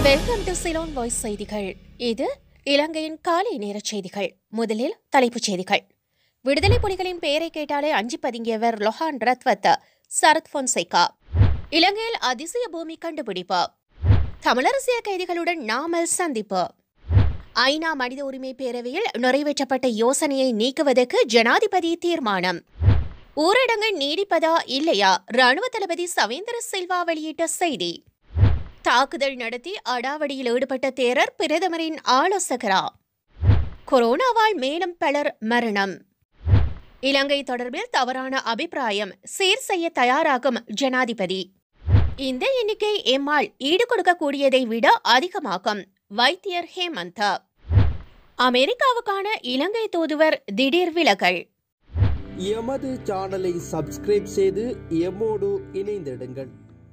welcome to Ceylon voice செய்திகள் இது இலங்கையின் காலை நேர செய்திகள் முதலில் தலைப்புச் செய்திகள் விடுதலை புலிகளின் பெயரை கேட்டாலே அஞ்சி பதுங்கியவர் லொஹான் ரத்வத் சரத் பொன்சேகா இலங்கையில் அதிசய பூமி கண்டுபிடிப்பு தமிழரசியல் கைதிகளுடன் நாமல் சந்திப்பு ஐநா மனித உரிமை பேரவையில் நிறைவேற்றப்பட்ட யோசனையை நீக்குவதற்கு ஜனாதிபதி தீர்மானம் ஊரடங்கு நீடிப்பதா இல்லையா ராணுவ தளபதி சவேந்திர சில்வா வெளியிட்ட செய்தி தாக்குதல் நடத்தி அடாவடியில் ஈடுபட்ட தேரர் பிரதமரின் ஆலோசகரா கொரோனாவால் மேலும் பலர் மரணம் இலங்கை தொடர்பில் தவறான அபிப்பிராயம் சீர் செய்ய தயாராகும் ஜனாதிபதி இந்த எண்ணிக்கை எம்மால் ஈடு கொடுக்கக்கூடியதை விட அதிகமாகும் வைத்தியர் ஹேமந்த் அமெரிக்காவுக்கான இலங்கை தூதுவர் திடீர் விலகல் எமது சேனலை சப்ஸ்கிரைப் செய்து எம்மோடு இணைந்திடுங்கள்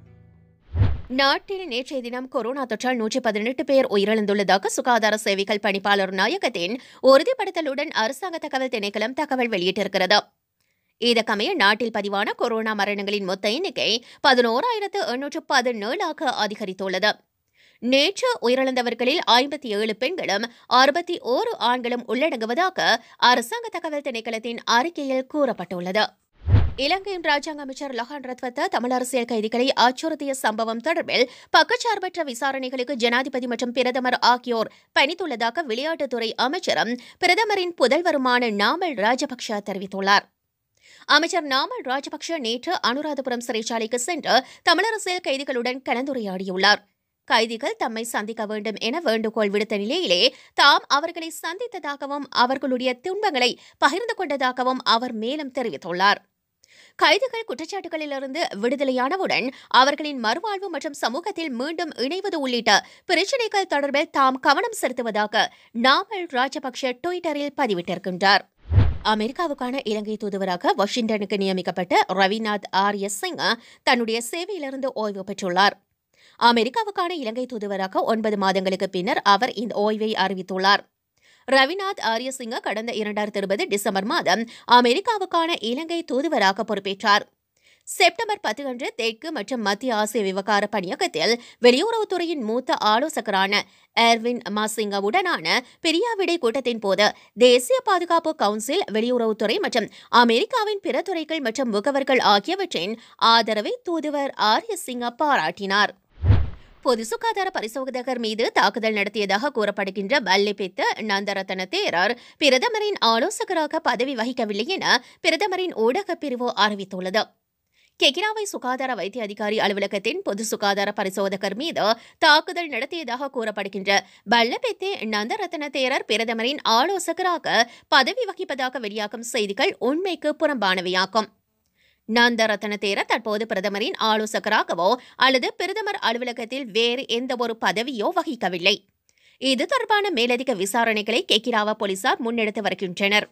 நாட்டில் நேற்றைய தினம் கொரோனா தொற்றால் நூற்றி பதினெட்டு பேர் உயிரிழந்துள்ளதாக சுகாதார சேவைகள் பணிப்பாளர் நாயகத்தின் உறுதிப்படுத்தலுடன் அரசாங்க தகவல் திணைக்களம் தகவல் வெளியிட்டிருக்கிறது இதற்கமைய நாட்டில் பதிவான கொரோனா மரணங்களின் மொத்த எண்ணிக்கை பதினோராயிரத்து எண்ணூற்று பதினேழாக அதிகரித்துள்ளது நேற்று உயிரிழந்தவர்களில் ஐம்பத்தி ஏழு பெண்களும் அறுபத்தி ஓரு ஆண்களும் உள்ளடங்குவதாக அரசாங்க தகவல் திணைக்களத்தின் அறிக்கையில் கூறப்பட்டுள்ளது இலங்கையின் ராஜாங்க அமைச்சர் லஹான் ரத்வத்த தமிழ் அரசியல் கைதிகளை அச்சுறுத்திய சம்பவம் தொடர்பில் பக்கச்சார்பற்ற விசாரணைகளுக்கு ஜனாதிபதி மற்றும் பிரதமர் ஆகியோர் பணித்துள்ளதாக விளையாட்டுத்துறை அமைச்சரும் பிரதமரின் புதல்வருமான நாமல் ராஜபக்ஷ தெரிவித்துள்ளார் அமைச்சர் நாமல் ராஜபக்ஷ நேற்று அனுராதபுரம் சிறைச்சாலைக்கு சென்று தமிழரசியல் கைதிகளுடன் கலந்துரையாடியுள்ளார் கைதிகள் தம்மை சந்திக்க வேண்டும் என வேண்டுகோள் விடுத்த நிலையிலே தாம் அவர்களை சந்தித்ததாகவும் அவர்களுடைய துன்பங்களை பகிர்ந்து கொண்டதாகவும் அவர் மேலும் தெரிவித்துள்ளார் கைதிகள் குற்றச்சாட்டுகளிலிருந்து விடுதலையானவுடன் அவர்களின் மறுவாழ்வு மற்றும் சமூகத்தில் மீண்டும் இணைவது உள்ளிட்ட பிரச்சினைகள் தொடர்பில் தாம் கவனம் செலுத்துவதாக நாமல் ராஜபக்ஷ டுவிட்டரில் பதிவிட்டிருக்கின்றார் அமெரிக்காவுக்கான இலங்கை தூதுவராக வாஷிங்டனுக்கு நியமிக்கப்பட்ட ரவிநாத் ஆர்ய சிங் தன்னுடைய சேவையிலிருந்து ஓய்வு பெற்றுள்ளார் அமெரிக்காவுக்கான இலங்கை தூதுவராக ஒன்பது மாதங்களுக்கு பின்னர் அவர் இந்த ஓய்வை அறிவித்துள்ளார் ரவிநாத் ஆரியசிங்க கடந்த இரண்டாயிரத்தி இருபது டிசம்பர் மாதம் அமெரிக்காவுக்கான இலங்கை தூதுவராக பொறுப்பேற்றார் செப்டம்பர் பத்து அன்று தெற்கு மற்றும் மத்திய ஆசிய விவகார பணியகத்தில் வெளியுறவுத்துறையின் மூத்த ஆலோசகரான எர்வின் மாசிங்கவுடனான பிரியாவிடை கூட்டத்தின் போது தேசிய பாதுகாப்பு கவுன்சில் வெளியுறவுத்துறை மற்றும் அமெரிக்காவின் பிற துறைகள் மற்றும் முகவர்கள் ஆகியவற்றின் ஆதரவை தூதுவர் ஆர்ய சிங்க பாராட்டினார் பொது சுகாதார பரிசோதகர் மீது தாக்குதல் நடத்தியதாக கூறப்படுகின்ற பல்லிபித்த நந்தரத்தன தேரர் பிரதமரின் ஆலோசகராக பதவி வகிக்கவில்லை என பிரதமரின் ஊடகப் பிரிவு அறிவித்துள்ளது கெகிராவை சுகாதார வைத்திய அதிகாரி அலுவலகத்தின் பொது சுகாதார பரிசோதகர் மீது தாக்குதல் நடத்தியதாக கூறப்படுகின்ற பல்லபெத்தே நந்தரத்ன தேரர் பிரதமரின் ஆலோசகராக பதவி வகிப்பதாக வெளியாகும் செய்திகள் உண்மைக்கு புறம்பானவையாகும் நந்தரத்ன தேரர் தற்போது பிரதமரின் ஆலோசகராகவோ அல்லது பிரதமர் அலுவலகத்தில் வேறு எந்த ஒரு பதவியோ வகிக்கவில்லை இது தொடர்பான மேலதிக விசாரணைகளை கெக்கிராவா போலீசார் முன்னெடுத்து வருகின்றனர்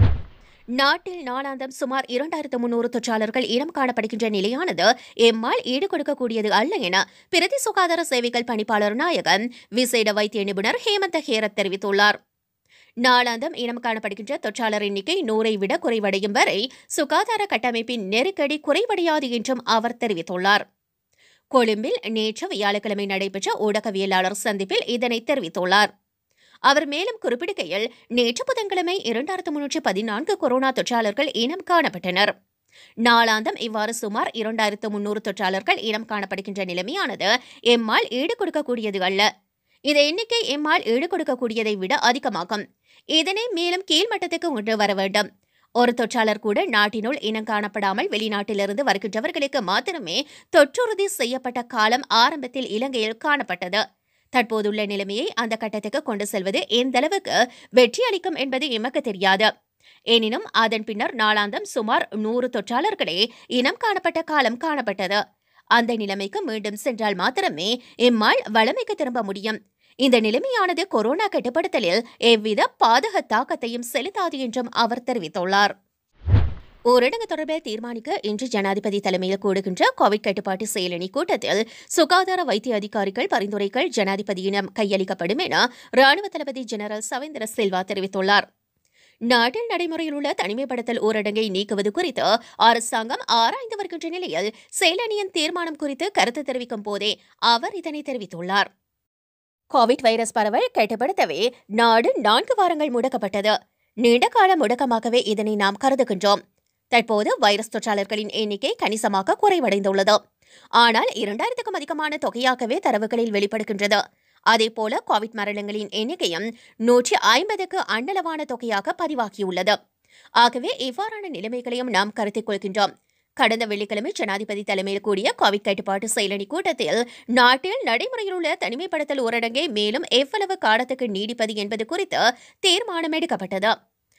நாட்டில் நாளாந்தம் சுமார் இரண்டாயிரத்து முன்னூறு தொற்றாளர்கள் இனம் காணப்படுகின்ற நிலையானது எம்மால் ஈடு கொடுக்கக்கூடியது அல்ல என பிரதி சுகாதார சேவைகள் பணிப்பாளர் நாயகன் விசேட வைத்திய நிபுணர் ஹேமந்த ஹேரத் தெரிவித்துள்ளார் நாளாந்தம் இனம் காணப்படுகின்ற தொற்றாளர் எண்ணிக்கை நூறை விட குறைவடையும் வரை சுகாதார கட்டமைப்பின் நெருக்கடி குறைவடையாது என்றும் அவர் தெரிவித்துள்ளார் கொழும்பில் நேற்று வியாழக்கிழமை நடைபெற்ற ஊடகவியலாளர் சந்திப்பில் இதனை தெரிவித்துள்ளார் அவர் மேலும் குறிப்பிடுகையில் நேற்று புதன்கிழமை இரண்டாயிரத்து முன்னூற்றி பதினான்கு கொரோனா தொற்றாளர்கள் இனம் காணப்பட்டனர் நாளாந்தம் இவ்வாறு சுமார் இரண்டாயிரத்து முன்னூறு தொற்றாளர்கள் இனம் காணப்படுகின்ற நிலைமையானது எம்மால் ஈடு கொடுக்கக்கூடியது அல்ல இந்த எண்ணிக்கை எம்மால் ஈடு கொடுக்கக்கூடியதை விட அதிகமாகும் இதனை மேலும் கீழ்மட்டத்துக்கு கொண்டு வர வேண்டும் ஒரு தொற்றாளர் கூட நாட்டினுள் இனம் காணப்படாமல் வெளிநாட்டிலிருந்து வருகின்றவர்களுக்கு மாத்திரமே தொற்றுறுதி செய்யப்பட்ட காலம் ஆரம்பத்தில் இலங்கையில் காணப்பட்டது தற்போதுள்ள நிலைமையை அந்த கட்டத்துக்கு கொண்டு செல்வது எந்த அளவுக்கு வெற்றி அளிக்கும் என்பது எமக்கு தெரியாது எனினும் அதன் பின்னர் நாளாந்தம் சுமார் நூறு தொற்றாளர்களே இனம் காணப்பட்ட காலம் காணப்பட்டது அந்த நிலைமைக்கு மீண்டும் சென்றால் மாத்திரமே எம்மால் வளமைக்கு திரும்ப முடியும் இந்த நிலைமையானது கொரோனா கட்டுப்படுத்தலில் எவ்வித பாதக தாக்கத்தையும் செலுத்தாது என்றும் அவர் தெரிவித்துள்ளார் ஊரடங்கு தொடர்பில் தீர்மானிக்க இன்று ஜனாதிபதி தலைமையில் கூடுகின்ற கோவிட் கட்டுப்பாட்டு செயலணி கூட்டத்தில் சுகாதார வைத்திய அதிகாரிகள் பரிந்துரைகள் ஜனாதிபதியிடம் கையளிக்கப்படும் என ராணுவ தளபதி ஜெனரல் சவேந்திர சில்வா தெரிவித்துள்ளார் நாட்டில் நடைமுறையில் உள்ள தனிமைப்படுத்தல் ஊரடங்கை நீக்குவது குறித்து அரசாங்கம் ஆராய்ந்து வருகின்ற நிலையில் செயலணியின் தீர்மானம் குறித்து கருத்து தெரிவிக்கும் போதே அவர் இதனை தெரிவித்துள்ளார் கோவிட் வைரஸ் பரவல் கட்டுப்படுத்தவே நாடு நான்கு வாரங்கள் முடக்கப்பட்டது நீண்டகால முடக்கமாகவே இதனை நாம் கருதுகின்றோம் தற்போது வைரஸ் தொற்றாளர்களின் எண்ணிக்கை கணிசமாக குறைவடைந்துள்ளது ஆனால் இரண்டாயிரத்துக்கும் அதிகமான தொகையாகவே தரவுகளில் வெளிப்படுகின்றது அதேபோல கோவிட் மரணங்களின் எண்ணிக்கையும் நூற்றி ஐம்பதுக்கு அண்டளவான தொகையாக பதிவாகியுள்ளது ஆகவே இவ்வாறான நிலைமைகளையும் நாம் கருத்தில் கொள்கின்றோம் கடந்த வெள்ளிக்கிழமை ஜனாதிபதி தலைமையில் கூடிய கோவிட் கட்டுப்பாட்டு செயலணி கூட்டத்தில் நாட்டில் நடைமுறையில் உள்ள தனிமைப்படுத்தல் ஊரடங்கை மேலும் எவ்வளவு காலத்துக்கு நீடிப்பது என்பது குறித்து தீர்மானம் எடுக்கப்பட்டது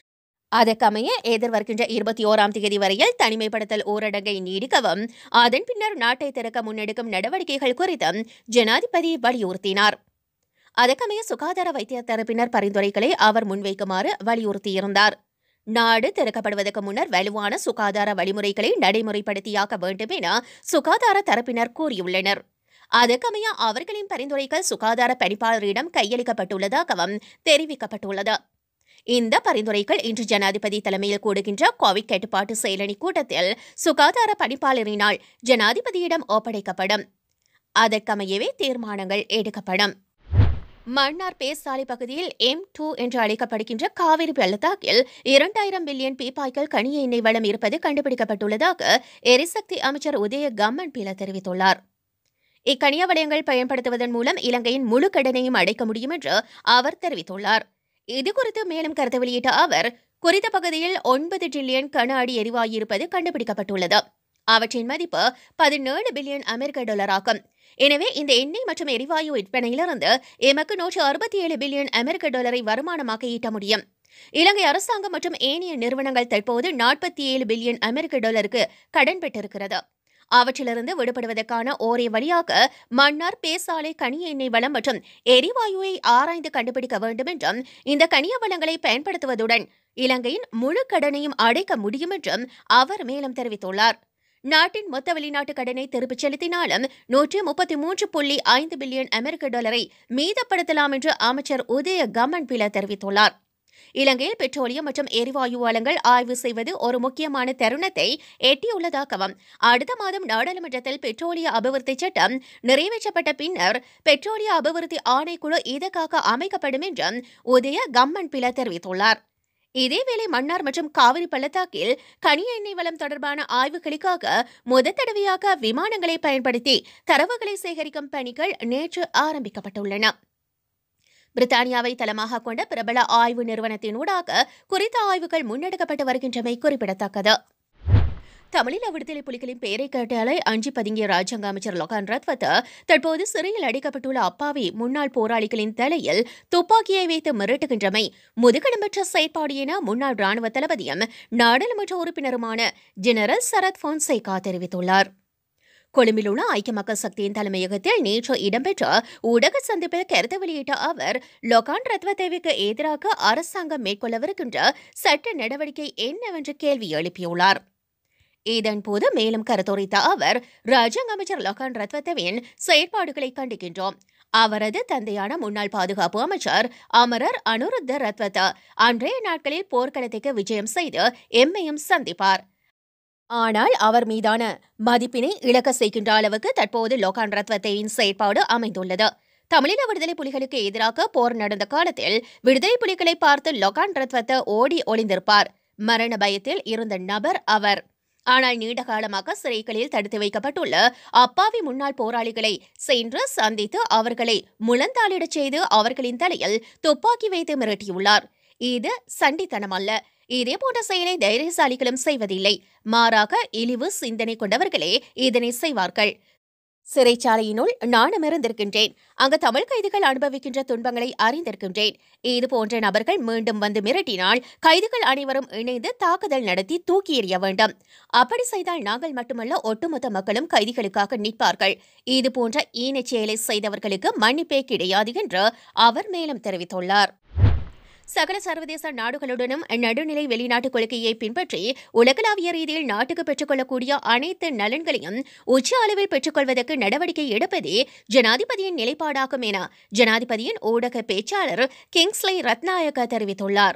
அதற்கமைய எதிர்வருகின்ற இருபத்தி ஓராம் தேதி வரையில் தனிமைப்படுத்தல் ஊரடங்கை நீடிக்கவும் அதன் பின்னர் நாட்டை திறக்க முன்னெடுக்கும் நடவடிக்கைகள் குறித்தும் ஜனாதிபதி வலியுறுத்தினார் அதற்கமைய சுகாதார வைத்திய தரப்பினர் பரிந்துரைகளை அவர் முன்வைக்குமாறு வலியுறுத்தியிருந்தார் நாடு திறக்கப்படுவதற்கு முன்னர் வலுவான சுகாதார வழிமுறைகளை நடைமுறைப்படுத்தியாக்க வேண்டும் என சுகாதார தரப்பினர் கூறியுள்ளனர் அதற்கமைய அவர்களின் பரிந்துரைகள் சுகாதார பணிப்பாளரிடம் கையளிக்கப்பட்டுள்ளதாகவும் தெரிவிக்கப்பட்டுள்ளது இந்த பரிந்துரைகள் இன்று ஜனாதிபதி தலைமையில் கூடுகின்ற கோவிட் கட்டுப்பாட்டு செயலணி கூட்டத்தில் சுகாதார பணிப்பாளரினால் ஜனாதிபதியிடம் ஒப்படைக்கப்படும் அதற்கமையவே தீர்மானங்கள் எடுக்கப்படும் மன்னார் பேசாலை பகுதியில் எம் டூ என்று அழைக்கப்படுகின்ற காவிரி பள்ளத்தாக்கில் இரண்டாயிரம் பில்லியன் பீப்பாய்கள் கனிய எண்ணெய் வளம் இருப்பது கண்டுபிடிக்கப்பட்டுள்ளதாக எரிசக்தி அமைச்சர் உதய கம்மன் பீல தெரிவித்துள்ளார் இக்கனிய வளையங்கள் பயன்படுத்துவதன் மூலம் இலங்கையின் முழு கடனையும் அடைக்க முடியும் என்று அவர் தெரிவித்துள்ளார் இதுகுறித்து மேலும் கருத்து வெளியிட்ட அவர் குறித்த பகுதியில் ஒன்பது டிரில்லியன் கன அடி எரிவாயு இருப்பது கண்டுபிடிக்கப்பட்டுள்ளது அவற்றின் மதிப்பு பதினேழு பில்லியன் அமெரிக்க டாலர் ஆகும் எனவே இந்த எண்ணெய் மற்றும் எரிவாயு விற்பனையிலிருந்து எமக்கு நூற்று அறுபத்தி ஏழு பில்லியன் அமெரிக்க டாலரை வருமானமாக ஈட்ட முடியும் இலங்கை அரசாங்கம் மற்றும் ஏனைய நிறுவனங்கள் தற்போது நாற்பத்தி ஏழு பில்லியன் அமெரிக்க டாலருக்கு கடன் பெற்றிருக்கிறது அவற்றிலிருந்து விடுபடுவதற்கான ஒரே வழியாக மன்னார் பேசாலை கனிய எண்ணெய் வளம் மற்றும் எரிவாயுவை ஆராய்ந்து கண்டுபிடிக்க வேண்டும் என்றும் இந்த கனிய வளங்களை பயன்படுத்துவதுடன் இலங்கையின் முழு கடனையும் அடைக்க முடியும் என்றும் அவர் மேலும் தெரிவித்துள்ளார் நாட்டின் மொத்த வெளிநாட்டு கடனை திருப்பிச் செலுத்தினாலும் நூற்றி முப்பத்தி மூன்று புள்ளி ஐந்து பில்லியன் அமெரிக்க டாலரை மீதப்படுத்தலாம் என்று அமைச்சர் உதய கமன் பில தெரிவித்துள்ளார் இலங்கையில் பெட்ரோலியம் மற்றும் எரிவாயு வளங்கள் ஆய்வு செய்வது ஒரு முக்கியமான தருணத்தை எட்டியுள்ளதாகவும் அடுத்த மாதம் நாடாளுமன்றத்தில் பெட்ரோலிய அபிவிருத்தி சட்டம் நிறைவேற்றப்பட்ட பின்னர் பெட்ரோலிய அபிவிருத்தி ஆணைக்குழு இதற்காக அமைக்கப்படும் என்றும் உதய கம்மன் பில தெரிவித்துள்ளார் இதேவேளை மன்னார் மற்றும் காவிரி பள்ளத்தாக்கில் கனிய எண்ணெய் வளம் தொடர்பான ஆய்வுகளுக்காக முதற் தடவையாக விமானங்களை பயன்படுத்தி தரவுகளை சேகரிக்கும் பணிகள் நேற்று ஆரம்பிக்கப்பட்டுள்ளன பிரித்தானியாவை தளமாக கொண்ட பிரபல ஆய்வு நிறுவனத்தினூடாக குறித்த ஆய்வுகள் முன்னெடுக்கப்பட்டு வருகின்றமை குறிப்பிடத்தக்கது தமிழில் விடுதலை புலிகளின் பெயரை கேட்டாலே அஞ்சி பதுங்கிய ராஜாங்க அமைச்சர் லொகான் ரத்வத் தற்போது சிறையில் அடைக்கப்பட்டுள்ள அப்பாவி முன்னாள் போராளிகளின் தலையில் துப்பாக்கியை வைத்து மிரட்டுகின்றமை முதுகெலும்பற்ற செயற்பாடு என முன்னாள் ராணுவ தளபதியும் நாடாளுமன்ற உறுப்பினருமான ஜெனரல் சரத் போன்சேகா தெரிவித்துள்ளார் கொழும்பில் உள்ள ஐக்கிய மக்கள் சக்தியின் தலைமையகத்தில் நேற்று இடம்பெற்ற ஊடக சந்திப்பில் கருத்து வெளியிட்ட அவர் லொகான் ரத்வதேவிக்கு எதிராக அரசாங்கம் மேற்கொள்ளவிருக்கின்ற சட்ட நடவடிக்கை என்னவென்று கேள்வி எழுப்பியுள்ளார் இதன்போது மேலும் கருத்துரைத்த அவர் ராஜாங்க அமைச்சர் லொகான் ரத்வத்தவின் செயற்பாடுகளை கண்டிக்கின்றோம் அவரது தந்தையான முன்னாள் பாதுகாப்பு அமைச்சர் அமரர் அனுருத்த ரத்வத்த அன்றைய நாட்களில் போர்க்களத்துக்கு விஜயம் செய்து எம்மையும் சந்திப்பார் ஆனால் அவர் மீதான மதிப்பினை இழக்க செய்கின்ற அளவுக்கு தற்போது லோகான் ரத்வத்தையின் செயற்பாடு அமைந்துள்ளது தமிழீழ விடுதலை புலிகளுக்கு எதிராக போர் நடந்த காலத்தில் விடுதலை புலிகளை பார்த்து லொகான் ரத்வத்த ஓடி ஒளிந்திருப்பார் மரண பயத்தில் இருந்த நபர் அவர் ஆனால் நீண்ட காலமாக சிறைகளில் தடுத்து வைக்கப்பட்டுள்ள அப்பாவி முன்னாள் போராளிகளை சென்று சந்தித்து அவர்களை முழந்தாளிடச் செய்து அவர்களின் தலையில் துப்பாக்கி வைத்து மிரட்டியுள்ளார் இது சண்டித்தனம் அல்ல இதே போன்ற செயலை தைரியசாலிகளும் செய்வதில்லை மாறாக இழிவு சிந்தனை கொண்டவர்களே இதனை செய்வார்கள் சிறைச்சாலையினுள் நானும் இருந்திருக்கின்றேன் அங்கு தமிழ் கைதிகள் அனுபவிக்கின்ற துன்பங்களை அறிந்திருக்கின்றேன் இது போன்ற நபர்கள் மீண்டும் வந்து மிரட்டினால் கைதிகள் அனைவரும் இணைந்து தாக்குதல் நடத்தி தூக்கி எறிய வேண்டும் அப்படி செய்தால் நாங்கள் மட்டுமல்ல ஒட்டுமொத்த மக்களும் கைதிகளுக்காக நிற்பார்கள் இது போன்ற ஈனச் செயலை செய்தவர்களுக்கு மன்னிப்பே கிடையாது என்று அவர் மேலும் தெரிவித்துள்ளார் சகல சர்வதேச நாடுகளுடனும் நடுநிலை வெளிநாட்டு கொள்கையை பின்பற்றி உலகளாவிய ரீதியில் நாட்டுக்கு பெற்றுக்கொள்ளக்கூடிய அனைத்து நலன்களையும் உச்ச அளவில் பெற்றுக்கொள்வதற்கு நடவடிக்கை எடுப்பதே ஜனாதிபதியின் நிலைப்பாடாகும் என ஜனாதிபதியின் ஊடக பேச்சாளர் கிங்ஸ்லை ரத்நாயக்க தெரிவித்துள்ளார்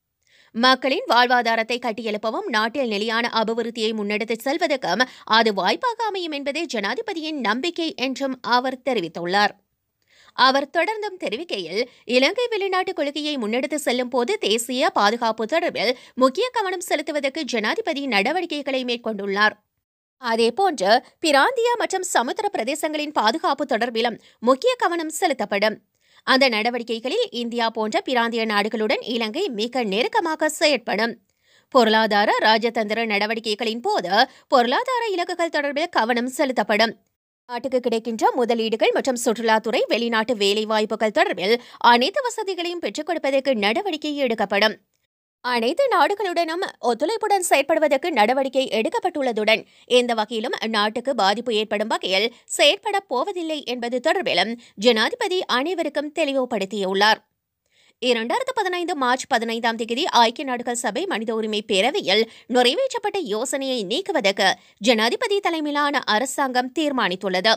மக்களின் வாழ்வாதாரத்தை கட்டியெழுப்பவும் நாட்டில் நிலையான அபிவிருத்தியை முன்னெடுத்துச் செல்வதற்கும் அது வாய்ப்பாக அமையும் என்பதே ஜனாதிபதியின் நம்பிக்கை என்றும் அவர் தெரிவித்துள்ளார் அவர் தொடர்ந்தும் தெரிவிக்கையில் இலங்கை வெளிநாட்டு கொள்கையை முன்னெடுத்து செல்லும் போது தேசிய பாதுகாப்பு தொடர்பில் முக்கிய கவனம் செலுத்துவதற்கு ஜனாதிபதி நடவடிக்கைகளை மேற்கொண்டுள்ளார் அதேபோன்று பிராந்திய மற்றும் சமுத்திர பிரதேசங்களின் பாதுகாப்பு தொடர்பிலும் முக்கிய கவனம் செலுத்தப்படும் அந்த நடவடிக்கைகளில் இந்தியா போன்ற பிராந்திய நாடுகளுடன் இலங்கை மிக நெருக்கமாக செயற்படும் பொருளாதார ராஜதந்திர நடவடிக்கைகளின் போது பொருளாதார இலக்குகள் தொடர்பில் கவனம் செலுத்தப்படும் நாட்டுக்கு கிடைக்கின்ற முதலீடுகள் மற்றும் சுற்றுலாத்துறை வெளிநாட்டு வேலைவாய்ப்புகள் தொடர்பில் அனைத்து வசதிகளையும் பெற்றுக் கொடுப்பதற்கு நடவடிக்கை எடுக்கப்படும் அனைத்து நாடுகளுடனும் ஒத்துழைப்புடன் செயற்படுவதற்கு நடவடிக்கை எடுக்கப்பட்டுள்ளதுடன் எந்த வகையிலும் நாட்டுக்கு பாதிப்பு ஏற்படும் வகையில் செயற்பட போவதில்லை என்பது தொடர்பிலும் ஜனாதிபதி அனைவருக்கும் தெளிவுபடுத்தியுள்ளார் இரண்டாயிரத்து பதினைந்து மார்ச் பதினைந்தாம் தேதி ஐக்கிய நாடுகள் சபை மனித உரிமை பேரவையில் நிறைவேற்றப்பட்ட யோசனையை நீக்குவதற்கு ஜனாதிபதி தலைமையிலான அரசாங்கம் தீர்மானித்துள்ளது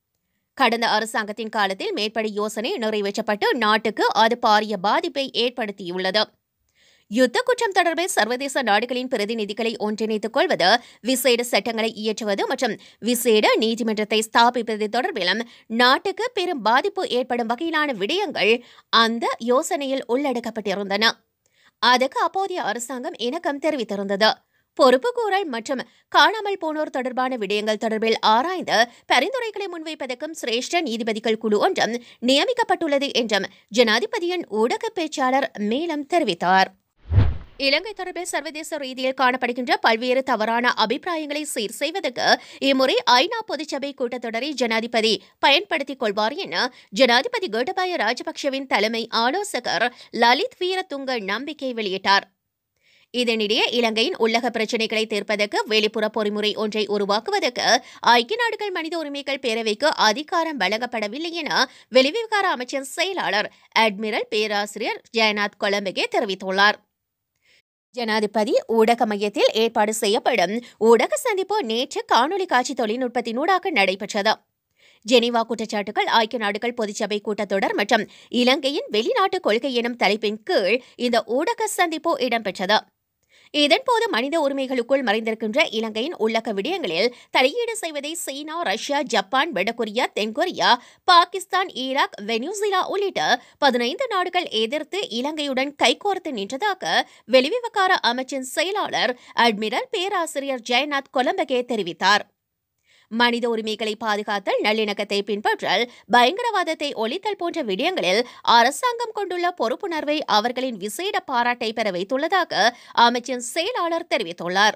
கடந்த அரசாங்கத்தின் காலத்தில் மேற்படி யோசனை நிறைவேற்றப்பட்டு நாட்டுக்கு அது பாரிய பாதிப்பை ஏற்படுத்தியுள்ளது யுத்த குற்றம் தொடர்பில் சர்வதேச நாடுகளின் பிரதிநிதிகளை ஒன்றிணைத்துக் கொள்வது விசேட சட்டங்களை இயற்றுவது மற்றும் விசேட நீதிமன்றத்தை ஸ்தாபிப்பது தொடர்பிலும் நாட்டுக்கு பெரும் பாதிப்பு ஏற்படும் வகையிலான விடயங்கள் அந்த யோசனையில் உள்ளடக்கப்பட்டிருந்தன அதற்கு அப்போதைய அரசாங்கம் இணக்கம் தெரிவித்திருந்தது பொறுப்புக்கூறல் மற்றும் காணாமல் போனோர் தொடர்பான விடயங்கள் தொடர்பில் ஆராய்ந்து பரிந்துரைகளை முன்வைப்பதற்கும் சிரேஷ்ட நீதிபதிகள் குழு ஒன்றும் நியமிக்கப்பட்டுள்ளது என்றும் ஜனாதிபதியின் ஊடக பேச்சாளர் மேலும் தெரிவித்தார் இலங்கை தொடர்பில் சர்வதேச ரீதியில் காணப்படுகின்ற பல்வேறு தவறான அபிப்பிராயங்களை சீர் செய்வதற்கு இம்முறை ஐநா பொதுச்சபை கூட்டத்தொடரை ஜனாதிபதி பயன்படுத்திக் கொள்வார் என ஜனாதிபதி கோட்டபாய ராஜபக்ஷவின் தலைமை ஆலோசகர் லலித் வீரதுங்க நம்பிக்கை வெளியிட்டார் இதனிடையே இலங்கையின் உள்ளக பிரச்சினைகளை தீர்ப்பதற்கு வெளிப்புற பொறிமுறை ஒன்றை உருவாக்குவதற்கு ஐக்கிய நாடுகள் மனித உரிமைகள் பேரவைக்கு அதிகாரம் வழங்கப்படவில்லை என வெளிவிவகார அமைச்சர் செயலாளர் அட்மிரல் பேராசிரியர் ஜெயநாத் கொலம்பகே தெரிவித்துள்ளார் ஜனாதிபதி ஊடக மையத்தில் ஏற்பாடு செய்யப்படும் ஊடக சந்திப்பு நேற்று காணொலி காட்சி தொழில்நுட்பத்தினூடாக நடைபெற்றது ஜெனீவா குற்றச்சாட்டுகள் ஐக்கிய நாடுகள் பொதுச்சபை கூட்டத்தொடர் மற்றும் இலங்கையின் வெளிநாட்டு கொள்கை எனும் தலைப்பின் கீழ் இந்த ஊடக சந்திப்பு இடம்பெற்றது இதன்போது மனித உரிமைகளுக்குள் மறைந்திருக்கின்ற இலங்கையின் உள்ளக விடயங்களில் தலையீடு செய்வதை சீனா ரஷ்யா ஜப்பான் வடகொரியா தென்கொரியா பாகிஸ்தான் ஈராக் வெனிசுலா உள்ளிட்ட பதினைந்து நாடுகள் எதிர்த்து இலங்கையுடன் கைகோர்த்து நின்றதாக வெளிவிவகார அமைச்சின் செயலாளர் அட்மிரல் பேராசிரியர் ஜெயநாத் கொலம்பகே தெரிவித்தார் மனித உரிமைகளை பாதுகாத்தல் நல்லிணக்கத்தை பின்பற்றல் பயங்கரவாதத்தை ஒழித்தல் போன்ற விடயங்களில் அரசாங்கம் கொண்டுள்ள பொறுப்புணர்வை அவர்களின் விசேட பாராட்டை பெற வைத்துள்ளதாக அமைச்சின் செயலாளர் தெரிவித்துள்ளார்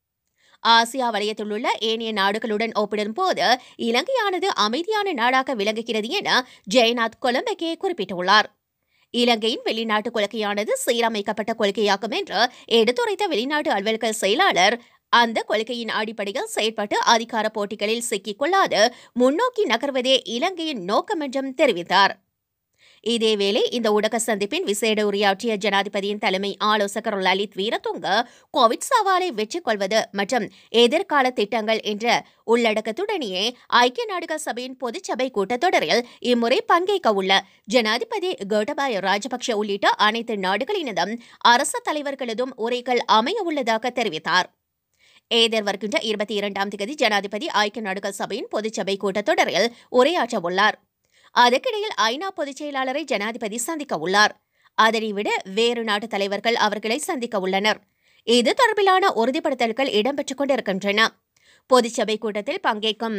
ஆசியா வலயத்தில் உள்ள ஏனைய நாடுகளுடன் ஒப்பிடும்போது இலங்கையானது அமைதியான நாடாக விளங்குகிறது என ஜெயநாத் கொலம்பகே குறிப்பிட்டுள்ளார் இலங்கையின் வெளிநாட்டு கொள்கையானது சீரமைக்கப்பட்ட கொள்கையாகும் என்று எடுத்துரைத்த வெளிநாட்டு அலுவல்கள் செயலாளர் அந்த கொள்கையின் அடிப்படையில் செயற்பட்டு அதிகார போட்டிகளில் சிக்கிக் கொள்ளாது முன்னோக்கி நகர்வதே இலங்கையின் நோக்கம் என்றும் தெரிவித்தார் இதேவேளை இந்த ஊடக சந்திப்பின் விசேட உரையாற்றிய ஜனாதிபதியின் தலைமை ஆலோசகர் லலித் வீரதுங்க கோவிட் சவாலை வெற்றி கொள்வது மற்றும் எதிர்கால திட்டங்கள் என்ற உள்ளடக்கத்துடனேயே ஐக்கிய நாடுகள் சபையின் பொதுச்சபை கூட்டத்தொடரில் இம்முறை பங்கேற்க உள்ள ஜனாதிபதி கோட்டபாய ராஜபக்ஷ உள்ளிட்ட அனைத்து நாடுகளினதும் அரசு தலைவர்களதும் உரைகள் அமைய உள்ளதாக தெரிவித்தார் ஏதர் வருகின்ற இருபத்தி இரண்டாம் தேதி ஜனாதிபதி ஐக்கிய நாடுகள் சபையின் பொதுச்சபை கூட்டத்தொடரில் உரையாற்ற உள்ளார் அதற்கிடையில் ஐநா பொதுச் செயலாளரை ஜனாதிபதி சந்திக்க உள்ளார் அதனை விட வேறு நாட்டு தலைவர்கள் அவர்களை சந்திக்க உள்ளனர் இது தொடர்பிலான உறுதிப்படுத்தல்கள் இடம்பெற்றுக் கொண்டிருக்கின்றன பொதுச்சபை கூட்டத்தில் பங்கேற்கும்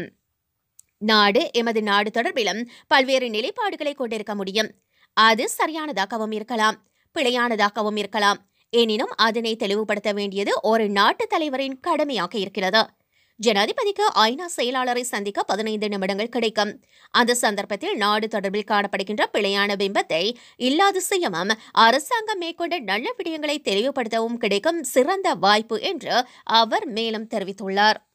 நாடு எமது நாடு தொடர்பிலும் பல்வேறு நிலைப்பாடுகளை கொண்டிருக்க முடியும் அது சரியானதாகவும் இருக்கலாம் பிழையானதாகவும் இருக்கலாம் எனினும் அதனை தெளிவுபடுத்த வேண்டியது ஒரு நாட்டு தலைவரின் கடமையாக இருக்கிறது ஜனாதிபதிக்கு ஐநா செயலாளரை சந்திக்க பதினைந்து நிமிடங்கள் கிடைக்கும் அந்த சந்தர்ப்பத்தில் நாடு தொடர்பில் காணப்படுகின்ற பிழையான பிம்பத்தை இல்லாது செய்யவும் அரசாங்கம் மேற்கொண்ட நல்ல விடயங்களை தெளிவுபடுத்தவும் கிடைக்கும் சிறந்த வாய்ப்பு என்று அவர் மேலும் தெரிவித்துள்ளார்